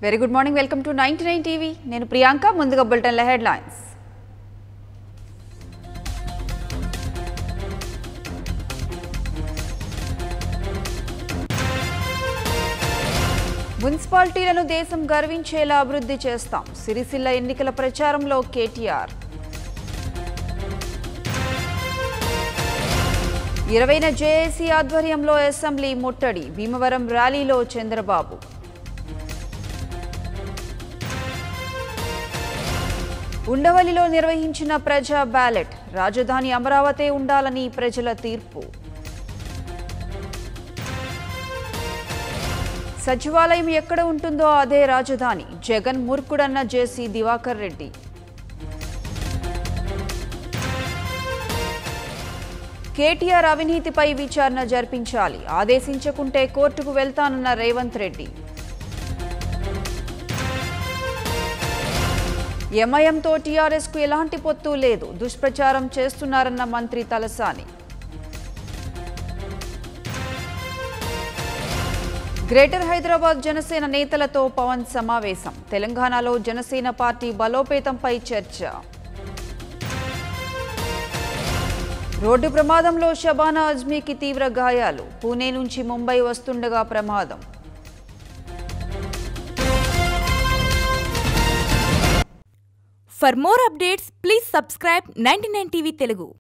Very good morning welcome to ninety nine TV నేను ప్రియాంక ముందుగా బులెటిన్ల headlines మున్సిపాలిటీలను దేశం గర్వించేలా అభివృద్ధి చేస్తాం సిరిసిల్ల ఎన్నికల ప్రచారంలో కేటీఆర్ ఇరవైన జేఏసీ ఆధ్వర్యంలో అసెంబ్లీ ముట్టడి భీమవరం ర్యాలీలో చంద్రబాబు ఉండవల్లిలో నిర్వహించిన ప్రజా బ్యాలెట్ రాజధాని అమరావతి ఉండాలని ప్రజల తీర్పు సచివాలయం ఎక్కడ ఉంటుందో అదే రాజధాని జగన్ మూర్ఖుడన్న జేసీ దివాకర్ రెడ్డి కేటీఆర్ అవినీతిపై విచారణ జరిపించాలి ఆదేశించకుంటే కోర్టుకు వెళ్తానన్న రేవంత్ రెడ్డి ఎంఐఎంతో టీఆర్ఎస్కు ఎలాంటి పొత్తు లేదు దుష్ప్రచారం చేస్తున్నారన్న మంత్రి తలసాని గ్రేటర్ హైదరాబాద్ జనసేన నేతలతో పవన్ సమావేశం తెలంగాణలో జనసేన పార్టీ బలోపేతంపై చర్చ రోడ్డు ప్రమాదంలో షబానా అజ్మీకి తీవ్ర గాయాలు పూణే నుంచి ముంబై వస్తుండగా ప్రమాదం For more updates, please subscribe 99 TV Telugu.